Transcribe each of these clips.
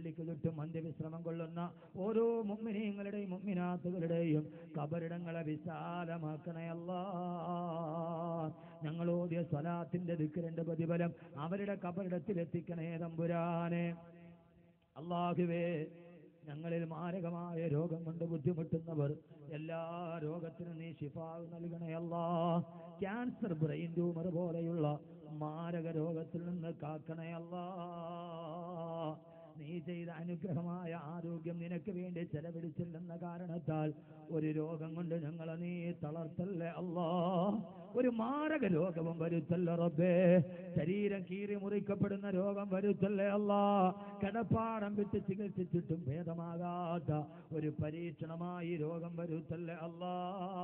പള്ളിക്ക് ചുറ്റും അന്ത്യവിശ്രമം കൊള്ളുന്ന ഓരോ മുമ്മിനീങ്ങളുടെയും മുമ്മിനാത്തുകളുടെയും കബറിടങ്ങളെ വിശാലമാക്കണയല്ല ഞങ്ങൾ ഓതിയ സ്വലാത്തിന്റെ ദിക്കറിന്റെ പ്രതിഫലം അവരുടെ കബറിടത്തിൽ എത്തിക്കണേ തമ്പുരാനെ അള്ളാഹുവേ ഞങ്ങളിൽ മാരകമായ രോഗം കൊണ്ട് ബുദ്ധിമുട്ടുന്നവർ എല്ലാ രോഗത്തിനും നീ ശിഫാവ് നൽകണയല്ല ക്യാൻസർ ബ്രെയിൻ ട്യൂമർ പോലെയുള്ള മാരക രോഗത്തിൽ നിന്ന് കാക്കണയല്ല നീ ചെയ്ത അനുഗ്രഹമായ ആരോഗ്യം നിനക്ക് വേണ്ടി ചെലവഴിച്ചില്ലെന്ന കാരണത്താൽ ഒരു രോഗം കൊണ്ട് ഞങ്ങളെ നീ തളർത്തല്ലേ അല്ലാ ഒരു മാരക രോഗവും വരുത്തല്ല റബ്ബേ ശരീരം കീറി മുറിക്കപ്പെടുന്ന രോഗം വരുത്തല്ലേ അല്ല കിടപ്പാടം വിട്ട് ചികിത്സിച്ചിട്ടും ഭേദമാകാത്ത ഒരു പരീക്ഷണമായി രോഗം വരുത്തല്ലേ അല്ലാ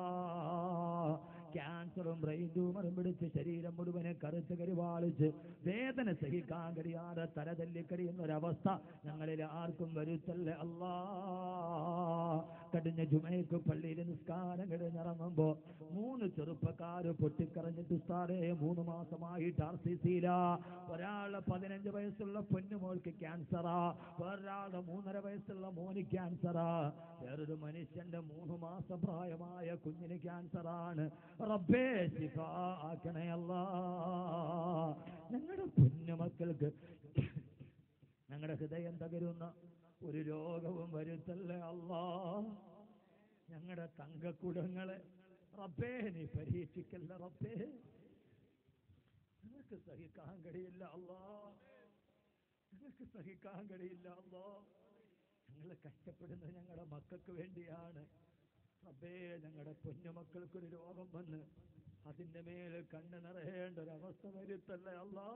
ക്യാൻസറും ബ്രെയിൻ ട്യൂമറും പിടിച്ച് ശരീരം മുഴുവനെ കറുത്ത് കരിവാളിച്ച് വേദന സഹിക്കാൻ കഴിയാതെ തലതല്ലിക്കടിയുന്ന ഒരവസ്ഥ ഞങ്ങളിൽ ആർക്കും വരുത്തല്ലേ അല്ലാ കടിഞ്ഞ ജുമയ്ക്ക് പള്ളിയിൽ നിസ്കാരം കഴിഞ്ഞിറങ്ങുമ്പോ മൂന്ന് ചെറുപ്പക്കാര് പൊട്ടിക്കറഞ്ഞിട്ട് ഉസ്താദേ മൂന്ന് മാസമായിട്ട് ആർ സി സിയില ഒരാള് പതിനഞ്ച് വയസ്സുള്ള പൊന്നുമോൾക്ക് ക്യാൻസറാ വേറൊരാളുടെ മൂന്നര വയസ്സുള്ള മോന് ക്യാൻസറാ വേറൊരു മനുഷ്യന്റെ മൂന്ന് മാസം പ്രായമായ കുഞ്ഞിന് ക്യാൻസറാണ് റബ്ബേ ശിഫ ആക്കണയല്ല ഞങ്ങളുടെ കുഞ്ഞുമക്കൾക്ക് ഞങ്ങളുടെ ഹൃദയം തകരുന്ന ഒരു രോഗവും വരുത്തല്ലേ അല്ലാ ഞങ്ങളുടെ തങ്കക്കുടങ്ങളെ റബ്ബേ നീ പരീക്ഷിക്കല്ല റബ്ബേ ഞങ്ങൾക്ക് സഹിക്കാൻ കഴിയില്ല അല്ലാ ഞങ്ങൾക്ക് സഹിക്കാൻ കഴിയില്ല അല്ലാ ഞങ്ങൾ കഷ്ടപ്പെടുന്നത് ഞങ്ങളുടെ മക്കൾക്ക് വേണ്ടിയാണ് റബ്ബേ ഞങ്ങളുടെ കുഞ്ഞുമക്കൾക്കൊരു രോഗം വന്ന് അതിന്റെ മേലെ കണ്ണ് നിറയേണ്ട ഒരവസ്ഥ വരുത്തല്ലേ അല്ലാ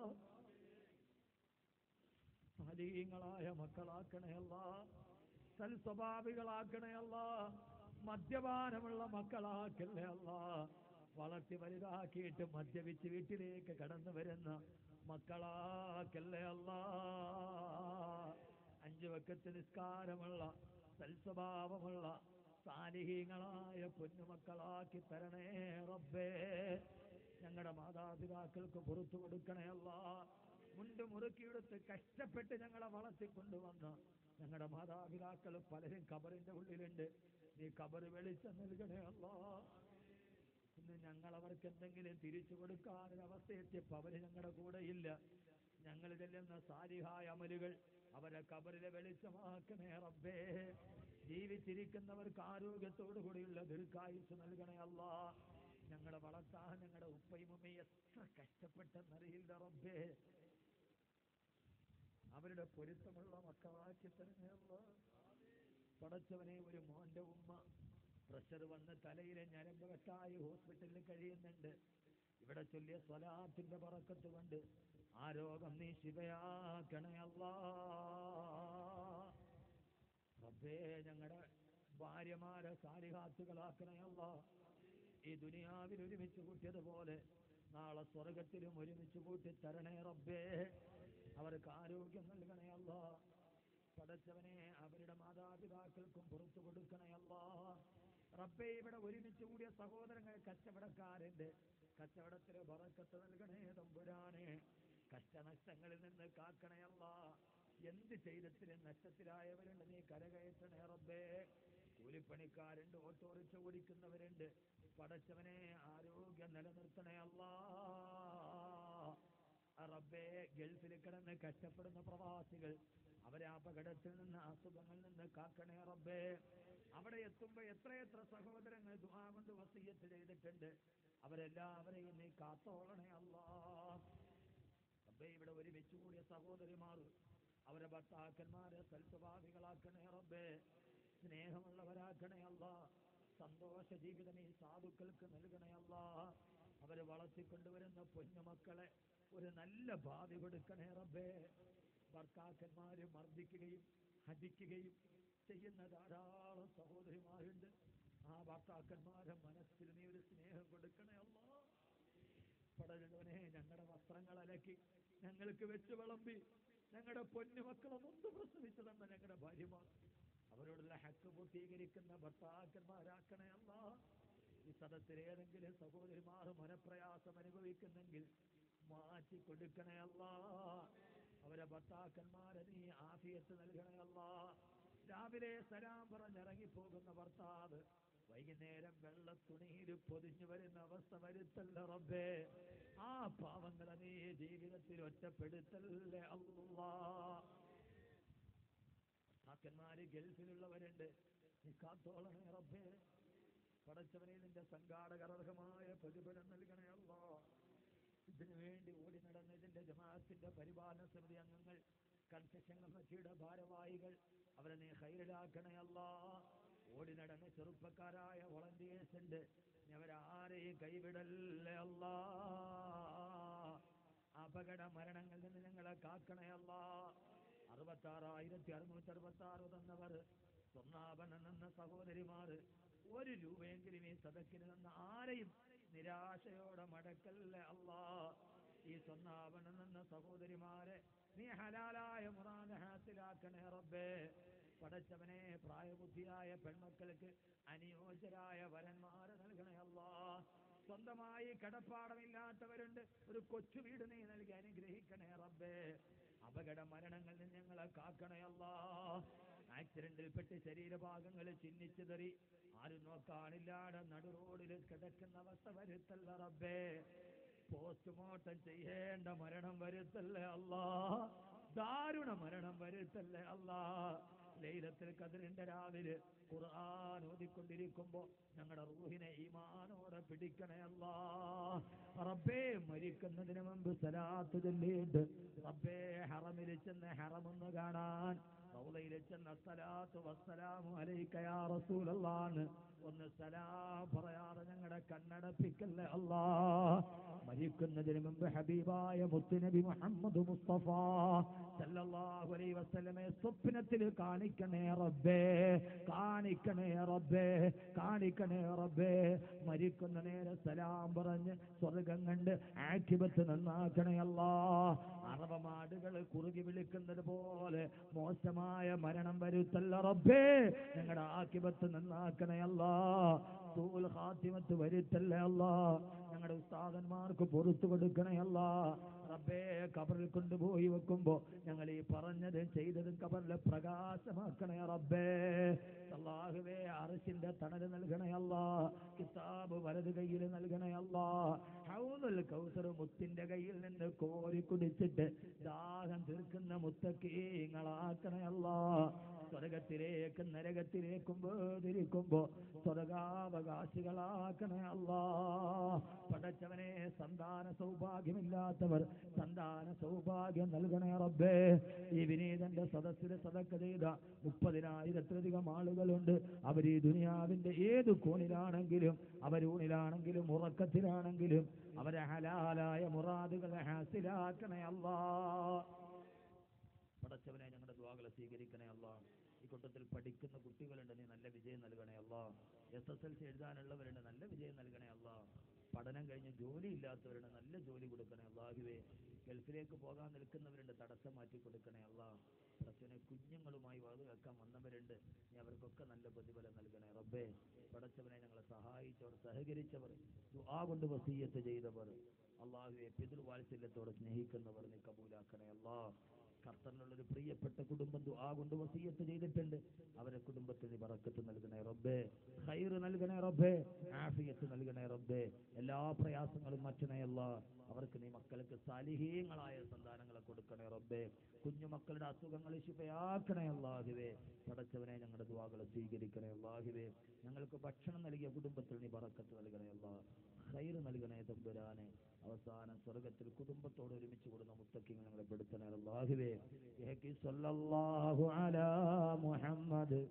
സാലീങ്ങളായ മക്കളാക്കണയല്ല സൽ സ്വഭാവികളാക്കണയല്ല മദ്യപാനമുള്ള മക്കളാക്കല്ലേ അല്ല വളർത്തി വലുതാക്കിയിട്ട് മദ്യപിച്ച് വീട്ടിലേക്ക് കടന്നു വരുന്ന മക്കളാക്കല്ലേ അല്ല അഞ്ചു വക്കത്ത് നിസ്കാരമുള്ള സൽസ്വഭാവമുള്ള സാലിഹീങ്ങളായ പൊന്നുമക്കളാക്കി തരണേ റബ്ബേ ഞങ്ങളുടെ മാതാപിതാക്കൾക്ക് പുറത്തു കൊടുക്കണേ അല്ലാ മുണ്ട് മുറുക്കിയെടുത്ത് കഷ്ടപ്പെട്ട് ഞങ്ങളെ വളർത്തിക്കൊണ്ടുവന്ന ഞങ്ങളുടെ മാതാപിതാക്കൾ പലരും കബറിന്റെ ഉള്ളിലുണ്ട് നീ കബറ് വെളിച്ചം നൽകണേ അല്ലാ ഇന്ന് ഞങ്ങൾ അവർക്ക് എന്തെങ്കിലും തിരിച്ചു കൊടുക്കാനൊരവസ്ഥ എത്തിയപ്പോ അവര് ഞങ്ങളുടെ കൂടെ ഇല്ല ഞങ്ങൾ ചെല്ലുന്ന സാരിഹായ അമലുകൾ അവരെ കബറിലെ വെളിച്ചമാക്കണേ റബ്ബേ ജീവിച്ചിരിക്കുന്നവർക്ക് ആരോഗ്യത്തോടു കൂടിയുള്ള ദീർഘായുസ് നൽകണേ അല്ല ഞങ്ങളെ വളർത്താൻ ഞങ്ങളുടെ ഉപ്പയും ഉമ്മയും എത്ര കഷ്ടപ്പെട്ടെന്നറിയില്ല റബ്ബേ അവരുടെ പൊരുത്തമുള്ള മക്കളാക്കി തരണേ അല്ലാ പടച്ചവനെ ഒരു മോന്റെ ഉമ്മ പ്രഷർ വന്ന് തലയിലെ ഞരമ്പ് വെട്ടായി ഹോസ്പിറ്റലിൽ കഴിയുന്നുണ്ട് ഇവിടെ ചൊല്ലിയ സ്വലാത്തിന്റെ പറക്കത്ത് കൊണ്ട് ആ രോഗം നീ ശിവയാക്കണേ അല്ലാ റബ്ബേ ഞങ്ങളുടെ ഭാര്യമാരെ സാരിഹാത്തുകളാക്കണേ അല്ലാ ഈ ദുനിയാവിൽ ഒരുമിച്ച് കൂട്ടിയതുപോലെ നാളെ സ്വർഗത്തിലും ഒരുമിച്ച് കൂട്ടി തരണേ റബ്ബേ അവർക്ക് ആരോഗ്യം നൽകണേ അല്ലാ പടച്ചവനെ അവരുടെ മാതാപിതാക്കൾക്കും പുറത്തു കൊടുക്കണേ അല്ലാ റബ്ബേ ഇവിടെ ഒരുമിച്ച് കൂടിയ സഹോദരങ്ങൾ കച്ചവടക്കാരുണ്ട് കച്ചവടത്തിലെ ബറക്കത്ത് നൽകണേ തമ്പുരാനെ കഷ്ടനഷ്ടങ്ങളിൽ നിന്ന് കാക്കണേ അല്ലാ എന്ത് ചെയ്തത്തിലും നഷ്ടത്തിലായവരുണ്ട് നീ കരകയറ്റണേ റബ്ബേ കൂലിപ്പണിക്കാരുണ്ട് ഓട്ടോറിക്ഷ ഓടിക്കുന്നവരുണ്ട് പടച്ചവനെ ആരോഗ്യം നിലനിർത്തണേ അല്ലാ ആ റബ്ബേ ഗൾഫിൽ കിടന്ന് കഷ്ടപ്പെടുന്ന പ്രവാസികൾ അവരെ അപകടത്തിൽ നിന്ന് അസുഖങ്ങളിൽ നിന്ന് കാക്കണേ റബ്ബേ അവിടെ എത്തുമ്പോ എത്രയെത്ര സഹോദരങ്ങൾ ദുആ കൊണ്ട് വസീയത്ത് ചെയ്തിട്ടുണ്ട് അവരെല്ലാവരെയും നീ കാത്തോളണേ അല്ലാ റബ്ബേ ഇവിടെ ഒരുമിച്ച് കൂടിയ സഹോദരിമാർ അവരെ ഭർത്താക്കന്മാരെ സൽസ്വഭാവികളാക്കണേ റബ്ബേ സ്നേഹമുള്ളവരാക്കണേ അല്ല സന്തോഷ ജീവിതം ഈ സാധുക്കൾക്ക് നൽകണേ അല്ല അവരെ വളർത്തിക്കൊണ്ടുവരുന്ന പൊന്നുമക്കളെ ഒരു നല്ല ഭാവി കൊടുക്കണേ റബ്ബേ ഭർത്താക്കന്മാരെ മർദ്ദിക്കുകയും ഹതിക്കുകയും ചെയ്യുന്ന ധാരാളം സഹോദരിമാരുണ്ട് ആ ഭർത്താക്കന്മാരെ മനസ്സിൽ നീ ഒരു സ്നേഹം കൊടുക്കണേ അല്ലാ പടരുന്നവനെ ഞങ്ങളുടെ വസ്ത്രങ്ങൾ അലക്കി ഞങ്ങൾക്ക് വെച്ച് വിളമ്പി ഞങ്ങളുടെ പൊന്നുമക്കളെ നൊന്ത് പ്രസവിച്ചു തന്ന ഞങ്ങളുടെ ഭാര്യമാർ അവരോടുള്ള ഹക്ക് പൂർത്തീകരിക്കുന്ന ഭർത്താക്കന്മാരാക്കണേ അല്ല ഈ സദസ്സിൽ ഏതെങ്കിലും സഹോദരിമാർ മനപ്രയാസം അനുഭവിക്കുന്നെങ്കിൽ മാറ്റി കൊടുക്കണേ അല്ല അവരെ ഭർത്താക്കന്മാരെ നീ ആഫിയത്ത് നൽകണേ അല്ലാ രാവിലെ സലാം പറഞ്ഞിറങ്ങി പോകുന്ന ഭർത്താവ് വൈകുന്നേരം വെള്ള തുണിയിൽ പൊതിഞ്ഞു വരുന്ന അവസ്ഥ വരുത്തല്ല റബ്ബേ ആ പാവങ്ങളെ നീ ജീവിതത്തിൽ ഒറ്റപ്പെടുത്തല്ലേ അല്ലാ ഭർത്താക്കന്മാര് ഗൾഫിലുള്ളവരുണ്ട് നീ കാത്തോളണേ റബ്ബേ പടച്ചവനെ നിന്റെ സംഘാടകർഹമായ പ്രതിഫലം നൽകണേ അല്ലാ ഇതിനു വേണ്ടി ഓടി നടന്ന ഇതിന്റെ ജമാഅത്തിന്റെ പരിപാലന സമിതി അംഗങ്ങൾ കൺസെഷൻ കമ്മിറ്റിയുടെ ഭാരവാഹികൾ അവരെ നീ ഹൈറിലാക്കണേ അല്ലാ ഓടി നടന്ന ചെറുപ്പക്കാരായ വോളണ്ടിയേഴ്സ് ഉണ്ട് നീ അവരാരെയും കൈവിടല്ലേ അല്ലാ അപകട മരണങ്ങളിൽ നിന്ന് ഞങ്ങളെ കാക്കണേ അല്ലാ അറുപത്താറായിരത്തി അറുന്നൂറ്റി അറുപത്തി ആറ് തന്നവർ സ്വർണ്ണാഭരണം എന്ന സഹോദരിമാർ ഒരു രൂപയെങ്കിലും ഈ സദക്കിന് തന്ന ആരെയും നിരാശയോടെ മടക്കല്ലേ അല്ലാ ഈ സ്വർണ്ണാഭരണം എന്ന സഹോദരിമാരെ നീ ഹലാലായ മുറാദ് ഹാസിലാക്കണേ റബ്ബേ പടച്ചവനെ പ്രായബുദ്ധിയായ പെൺമക്കൾക്ക് അനുയോജ്യരായ വരന്മാരെ നൽകണേ അല്ലാ സ്വന്തമായി കടപ്പാടമില്ലാത്തവരുണ്ട് ഒരു കൊച്ചു വീട് നീ നൽകി അനുഗ്രഹിക്കണേ റബ്ബേ അപകട മരണങ്ങളിൽ നിന്ന് ഞങ്ങളെ കാക്കണേ അല്ലാ ആക്സിഡന്റിൽപ്പെട്ട് ശരീരഭാഗങ്ങൾ ചിഹ്നിച്ചു ആരും നോക്കാനില്ലാതെ നടു റോഡിൽ കിടക്കുന്ന അവസ്ഥ വരുത്തല്ല റബ്ബേ പോസ്റ്റ്മോർട്ടം ചെയ്യേണ്ട മരണം വരുത്തല്ലേ അല്ലാ ദാരുണ മരണം വരുത്തല്ലേ അല്ലാ ലൈലത്തിൽ കതിരിന്റെ രാവിലെ ഖുർആൻ ഓതിക്കൊണ്ടിരിക്കുമ്പോ ഞങ്ങളുടെ റൂഹിനെ ഈമാനോടെ പിടിക്കണേ അല്ലാ റബ്ബേ മരിക്കുന്നതിന് മുമ്പ് സലാത്ത് ചൊല്ലിയിട്ട് റബ്ബേ ഹറമിൽ ചെന്ന് ഹറമൊന്ന് കാണാൻ റൗളയിൽ ചെന്ന സലാത്തു വസ്സലാമു അലൈക യാ റസൂലല്ലാഹ് ഒന്ന് സലാം പറയാതെ ഞങ്ങളുടെ കണ്ണടപ്പിക്കല്ലേ അല്ലാ മരിക്കുന്നതിന് മുമ്പ് ഹബീബായ മുത്തുനബി മുഹമ്മദ് മുസ്തഫ സല്ലല്ലാഹു അലൈഹി വസല്ലമെ സ്വപ്നത്തിൽ കാണിക്കണേ റബ്ബേ കാണിക്കണേ റബ്ബേ കാണിക്കണേ റബ്ബേ മരിക്കുന്ന നേരെ സലാം പറഞ്ഞ് സ്വർഗം കണ്ട് ആക്കിബത്ത് നന്നാക്കണേ അല്ലാ അറവമാടുകൾ കുറുകി വിളിക്കുന്നത് പോലെ മോശമായ മരണം വരുത്തല്ല റബ്ബേ ഞങ്ങളുടെ ആക്കിബത്ത് നന്നാക്കണേ അല്ലാ തൂൽ ഹാത്തിമത്ത് വരുത്തല്ലേ അല്ലാ ഞങ്ങളുടെ ഉസ്താദന്മാർക്ക് പുറത്തു കൊടുക്കണേ അല്ലാ റബ്ബേ കബറിൽ കൊണ്ടുപോയി വെക്കുമ്പോ ഞങ്ങൾ ഈ പറഞ്ഞതും ചെയ്തതും കബറിലെ പ്രകാശമാക്കണേ റബ്ബേ അള്ളാഹുവേ അറശിന്റെ തണല് നൽകണേ അല്ലാ കിതാബ് വലത് കയ്യിൽ നൽകണേ അല്ലാ ഹൗദുൽ കൗസർ മുത്തിന്റെ കയ്യിൽ നിന്ന് കോരി കുടിച്ചിട്ട് ദാഹം തീർക്കുന്ന മുത്തക്കീങ്ങളാക്കണേ അല്ലാ സ്വർഗത്തിലേക്ക് നരകത്തിലേക്കും വേദിരിക്കുമ്പോ സ്വർഗാവകാശികളാക്കണേ അല്ലാ പടച്ചവനെ സന്താന സൗഭാഗ്യമില്ലാത്തവർ സന്താന സൗഭാഗ്യം നൽകണേ റബ്ബേ ഈ വിനീതന്റെ സദസ്സിൽ സദക്ക ചെയ്ത മുപ്പതിനായിരത്തിലധികം ആളുകളുണ്ട് അവർ ഈ ദുനിയാവിന്റെ ഏത് കോണിലാണെങ്കിലും അവരൂണിലാണെങ്കിലും ഉറക്കത്തിലാണെങ്കിലും അവരെ ഹലാലായ മുറാദുകളെ ഹാസിലാക്കണേ അല്ലാ പടച്ചവനെ ഞങ്ങളുടെ ദ്വാകളെ സ്വീകരിക്കണേ അല്ല ഈ കൂട്ടത്തിൽ പഠിക്കുന്ന കുട്ടികളുണ്ട് നീ നല്ല വിജയം നൽകണേ അല്ല എസ് എസ് എൽ സി എഴുതാനുള്ളവരുണ്ട് നല്ല വിജയം നൽകണേ അല്ല പഠനം കഴിഞ്ഞ് ജോലി ഇല്ലാത്തവരുണ്ട് നല്ല ജോലി കൊടുക്കണേ അള്ളാഹുവേ ഗൾഫിലേക്ക് പോകാൻ നിൽക്കുന്നവരുണ്ട് തടസ്സം മാറ്റി കൊടുക്കണേ അല്ലാ പടച്ചവനെ കുഞ്ഞുങ്ങളുമായി വാത് വെക്കാൻ വന്നവരുണ്ട് നീ അവർക്കൊക്കെ നല്ല പ്രതിഫലം നൽകണേ റബ്ബേ പടച്ചവനെ ഞങ്ങളെ സഹായിച്ചവർ സഹകരിച്ചവർ ദുആ കൊണ്ട് വസീയത്ത് ചെയ്തവർ അള്ളാഹുവെ പിതൃവാത്സല്യത്തോടെ സ്നേഹിക്കുന്നവർ നീ കബൂലാക്കണേ അല്ലാ ഖത്തറിനുള്ള ഒരു പ്രിയപ്പെട്ട കുടുംബം ദുആ കൊണ്ട് വസീയത്ത് ചെയ്തിട്ടുണ്ട് അവരെ കുടുംബത്തിന് ബറക്കത്ത് നൽകണേ റബ്ബേ ഖൈർ നൽകണേ റബ്ബേ ആഫിയത്ത് നൽകണേ റബ്ബേ എല്ലാ പ്രയാസങ്ങളും മാറ്റണേ അല്ലാ അവർക്ക് നീ മക്കൾക്ക് സാലിഹീങ്ങളായ സന്താനങ്ങളെ കൊടുക്കണേ റബ്ബേ കുഞ്ഞു മക്കളുടെ അസുഖങ്ങൾ ശിഫയാക്കണേ അല്ലാഹുവേ പടച്ചവനെ ഞങ്ങളുടെ ദുആകളെ സ്വീകരിക്കണേ അല്ലാഹുവേ ഞങ്ങൾക്ക് ഭക്ഷണം നൽകിയ കുടുംബത്തിൽ നീ ബറക്കത്ത് നൽകണേ അല്ലാ ഖൈർ നൽകണേ തമ്പുരാനെ അവസാനം സ്വർഗത്തിൽ കുടുംബത്തോട് ഒരുമിച്ച് കൂടുന്ന മുത്തക്കിങ്ങൾ ഞങ്ങളെ പെടുത്തണേ അല്ലാഹുവേ യഹ്കി സല്ലല്ലാഹു അലാ മുഹമ്മദ്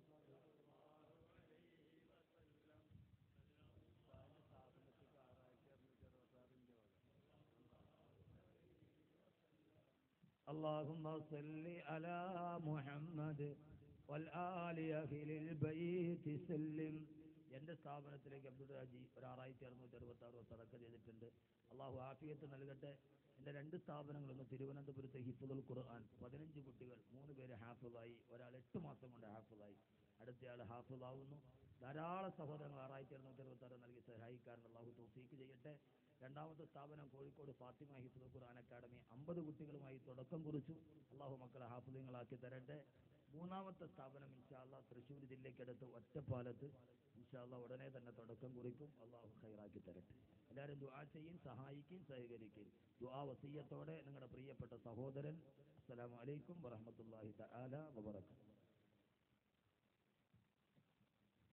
اللهم صل على محمد والآل أهل البيت سلم എന്റെ സ്ഥാപനത്തിലേക്ക് അബ്ദുൾ രാജി ഒരു ആറായിരത്തി അറുന്നൂറ്റി അറുപത്തി ആറ് സടക്ക ചെയ്തിട്ടുണ്ട് അള്ളാഹു ആഫിയത്ത് നൽകട്ടെ എന്റെ രണ്ട് സ്ഥാപനങ്ങളൊന്ന് തിരുവനന്തപുരത്തെ ഹിഫുദുൽ ഖുർആൻ പതിനഞ്ച് കുട്ടികൾ മൂന്ന് പേര് ഹാഫിളായി ഒരാൾ എട്ട് മാസം കൊണ്ട് ഹാഫിളായി അടുത്തയാൾ ഹാഫിളാവുന്നു ധാരാളം സഹോദരങ്ങൾ ആറായിരത്തി അറുന്നൂറ്റി അറുപത്തി ആറ് നൽകി സഹായിക്കാരൻ അള്ളാഹു തോഫീക്ക് ചെയ്യട്ടെ രണ്ടാമത്തെ സ്ഥാപനം കോഴിക്കോട് ഫാത്തിമ ഹിഫ്ദ് ഖുർആൻ അക്കാദമി അമ്പത് കുട്ടികളുമായി തുടക്കം കുറിച്ചു അള്ളാഹു മക്കളെ ഹാഫിദങ്ങളാക്കി തരട്ടെ മൂന്നാമത്തെ സ്ഥാപനം ഇൻഷാല്ല തൃശ്ശൂർ ജില്ലയ്ക്കടുത്ത് ഒറ്റപ്പാലത്ത് ഇൻഷാല്ല ഉടനെ തന്നെ തുടക്കം കുറിക്കും അള്ളാഹു ഖൈറാക്കി തരട്ടെ എല്ലാവരും ദുആ ചെയ്യും സഹായിക്കുകയും സഹകരിക്കുകയും ദുആ വസീയത്തോടെ നിങ്ങളുടെ പ്രിയപ്പെട്ട സഹോദരൻ അസ്സലാമു അലൈക്കും വറഹ്മത്തുള്ളാഹി തആല വബറകാതുഹു